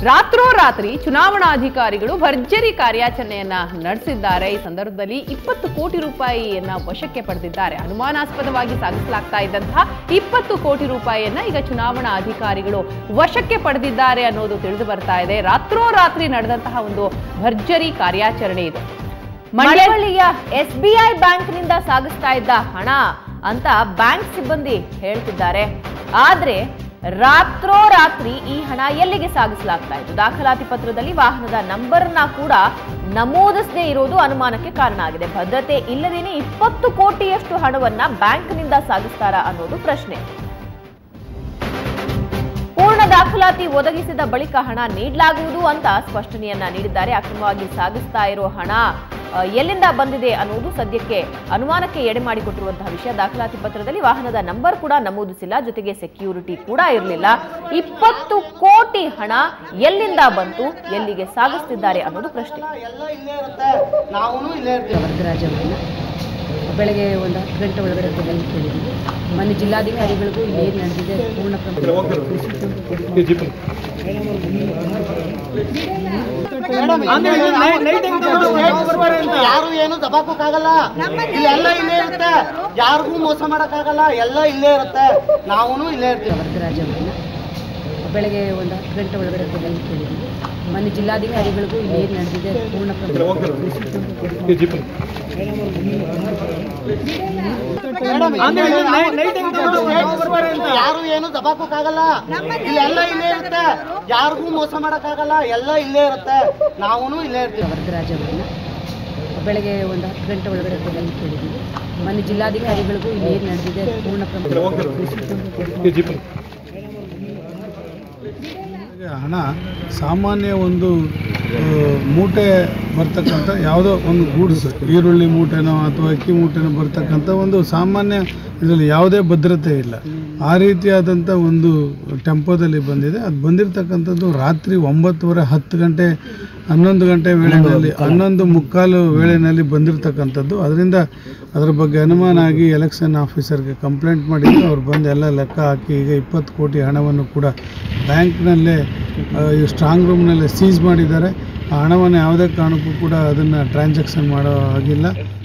ರಾತ್ರೋರಾತ್ರಿ ಚುನಾವಣಾಧಿಕಾರಿಗಳು ಭರ್ಜರಿ ಕಾರ್ಯಾಚರಣೆಯನ್ನ ನಡೆಸಿದ್ದಾರೆ ಈ ಸಂದರ್ಭದಲ್ಲಿ ಇಪ್ಪತ್ತು ಕೋಟಿ ರೂಪಾಯಿಯನ್ನ ವಶಕ್ಕೆ ಪಡೆದಿದ್ದಾರೆ ಅನುಮಾನಾಸ್ಪದವಾಗಿ ಸಾಗಿಸಲಾಗ್ತಾ ಇದ್ದಂತಹ ಇಪ್ಪತ್ತು ಕೋಟಿ ರೂಪಾಯಿಯನ್ನ ಈಗ ಚುನಾವಣಾ ಅಧಿಕಾರಿಗಳು ವಶಕ್ಕೆ ಪಡೆದಿದ್ದಾರೆ ಅನ್ನೋದು ತಿಳಿದು ಬರ್ತಾ ಇದೆ ರಾತ್ರೋರಾತ್ರಿ ನಡೆದಂತಹ ಒಂದು ಭರ್ಜರಿ ಕಾರ್ಯಾಚರಣೆ ಇದು ಮಳವಳ್ಳಿಯ ಎಸ್ ಬಿ ಐ ಬ್ಯಾಂಕ್ನಿಂದ ಸಾಗಿಸ್ತಾ ಇದ್ದ ಹಣ ಅಂತ ಬ್ಯಾಂಕ್ ಸಿಬ್ಬಂದಿ ಹೇಳ್ತಿದ್ದಾರೆ ಆದ್ರೆ ರಾತ್ರೋರಾತ್ರಿ ಈ ಹಣ ಎಲ್ಲಿಗೆ ಸಾಗಿಸಲಾಗ್ತಾ ಇತ್ತು ದಾಖಲಾತಿ ಪತ್ರದಲ್ಲಿ ವಾಹನದ ನಂಬರ್ನ ಕೂಡ ನಮೂದಿಸದೇ ಇರೋದು ಅನುಮಾನಕ್ಕೆ ಕಾರಣ ಆಗಿದೆ ಭದ್ರತೆ ಇಲ್ಲದೇನೆ ಇಪ್ಪತ್ತು ಕೋಟಿಯಷ್ಟು ಹಣವನ್ನ ಬ್ಯಾಂಕ್ನಿಂದ ಸಾಗಿಸ್ತಾರಾ ಅನ್ನೋದು ಪ್ರಶ್ನೆ ಪೂರ್ಣ ದಾಖಲಾತಿ ಒದಗಿಸಿದ ಬಳಿಕ ಹಣ ನೀಡಲಾಗುವುದು ಅಂತ ಸ್ಪಷ್ಟನೆಯನ್ನ ನೀಡಿದ್ದಾರೆ ಅಕ್ರಮವಾಗಿ ಸಾಗಿಸ್ತಾ ಇರೋ ಹಣ ಆ, ಎಲ್ಲಿಂದ ಬಂದಿದೆ ಅನ್ನೋದು ಸದ್ಯಕ್ಕೆ ಅನುಮಾನಕ್ಕೆ ಎಡೆ ಮಾಡಿಕೊಟ್ಟಿರುವಂತಹ ವಿಷಯ ದಾಖಲಾತಿ ಪತ್ರದಲ್ಲಿ ವಾಹನದ ನಂಬರ್ ಕೂಡ ನಮೂದಿಸಿಲ್ಲ ಜೊತೆಗೆ ಸೆಕ್ಯೂರಿಟಿ ಕೂಡ ಇರಲಿಲ್ಲ ಇಪ್ಪತ್ತು ಕೋಟಿ ಹಣ ಎಲ್ಲಿಂದ ಬಂತು ಎಲ್ಲಿಗೆ ಸಾಗಿಸ್ತಿದ್ದಾರೆ ಅನ್ನೋದು ಪ್ರಶ್ನೆ ಎಲ್ಲ ಇಲ್ಲೇ ಇರುತ್ತೆ ನಾವು ಇಲ್ಲೇ ಇರ್ತೀವಿ ವರದರಾಜ್ ಅವರನ್ನ ಬೆಳಗ್ಗೆ ಒಂದು ಹತ್ತು ಗಂಟೆ ಒಳಗಡೆ ಕೊಡಲು ಕೇಳಿದ್ವಿ ಮೊನ್ನೆ ಜಿಲ್ಲಾಧಿಕಾರಿಗಳಿಗೂ ಏನು ನಡೆದಿದೆ ಪೂರ್ಣ ಯಾರು ಏನು ದಬಾಕೋಕ್ಕಾಗಲ್ಲ ಇಲ್ಲಿ ಎಲ್ಲ ಇಲ್ಲೇ ಇರುತ್ತೆ ಯಾರಿಗೂ ಮೋಸ ಮಾಡಕ್ಕಾಗಲ್ಲ ಎಲ್ಲ ಇಲ್ಲೇ ಇರುತ್ತೆ ನಾವು ಇಲ್ಲೇ ಇರ್ತೀವಿ ವರದರಾಜ್ ಅವರನ್ನ ಬೆಳಗ್ಗೆ ಒಂದು ಹತ್ತು ಗಂಟೆ ಒಳಗಡೆ ಕೊಡಲು ಕೇಳಿದ್ವಿ ಮೊನ್ನೆ ಜಿಲ್ಲಾಧಿಕಾರಿಗಳಿಗೂ ಏನು ನಡೆದಿದೆ ಪೂರ್ಣ ಯಾರು ಏನು ದಬಾಕೋಕ್ಕಾಗಲ್ಲ ಇಲ್ಲಿ ಎಲ್ಲ ಇಲ್ಲೇ ಇರುತ್ತೆ ಯಾರಿಗೂ ಮೋಸ ಮಾಡಕ್ಕಾಗಲ್ಲ ಎಲ್ಲ ಇಲ್ಲೇ ಇರುತ್ತೆ ನಾವು ಇಲ್ಲೇ ಇರ್ತೀವಿ ವರದರಾಜ್ ಅವರನ್ನ ಬೆಳಗ್ಗೆ ಒಂದು ಹತ್ತು ಗಂಟೆ ಒಳಗಡೆ ಕೊಡಲು ಕೇಳಿದ್ವಿ ಮೊನ್ನೆ ಜಿಲ್ಲಾಧಿಕಾರಿಗಳಿಗೂ ಏನು ನಡೆದಿದೆ ಪೂರ್ಣ ಹಣ ಸಾಮಾನ್ಯ ಒಂದು ಆ, ಮೂಟೆ ಬರ್ತಕ್ಕಂಥ ಯಾವುದೋ ಒಂದು ಗೂಡ್ಸ್ ಈರುಳ್ಳಿ ಮೂಟೆನೋ ಅಥವಾ ಅಕ್ಕಿ ಮೂಟೆನೋ ಬರ್ತಕ್ಕಂಥ ಒಂದು ಸಾಮಾನ್ಯ ಇದರಲ್ಲಿ ಯಾವುದೇ ಭದ್ರತೆ ಇಲ್ಲ ಆ ರೀತಿಯಾದಂಥ ಒಂದು ಟೆಂಪೋದಲ್ಲಿ ಬಂದಿದೆ ಅದು ಬಂದಿರತಕ್ಕಂಥದ್ದು ರಾತ್ರಿ ಒಂಬತ್ತುವರೆ ಹತ್ತು ಗಂಟೆ ಹನ್ನೊಂದು ಗಂಟೆ ವೇಳೆಯಲ್ಲಿ ಹನ್ನೊಂದು ಮುಕ್ಕಾಲು ವೇಳೆಯಲ್ಲಿ ಬಂದಿರತಕ್ಕಂಥದ್ದು ಅದರಿಂದ ಅದರ ಬಗ್ಗೆ ಅನುಮಾನ ಆಗಿ ಎಲೆಕ್ಷನ್ ಆಫೀಸರ್ಗೆ ಕಂಪ್ಲೇಂಟ್ ಮಾಡಿದ್ರು ಅವ್ರು ಬಂದು ಎಲ್ಲ ಲೆಕ್ಕ ಹಾಕಿ ಈಗ ಇಪ್ಪತ್ತು ಕೋಟಿ ಹಣವನ್ನು ಕೂಡ ಬ್ಯಾಂಕ್ನಲ್ಲೇ ಆ, ಈ ಸ್ಟ್ರಾಂಗ್ ರೂಮ್ನಲ್ಲೇ ಸೀಸ್ ಮಾಡಿದ್ದಾರೆ ಆ ಹಣವನ್ನು ಯಾವುದೇ ಕಾರಣಕ್ಕೂ ಕೂಡ ಅದನ್ನು ಟ್ರಾನ್ಸಾಕ್ಷನ್ ಮಾಡೋ ಹಾಗಿಲ್ಲ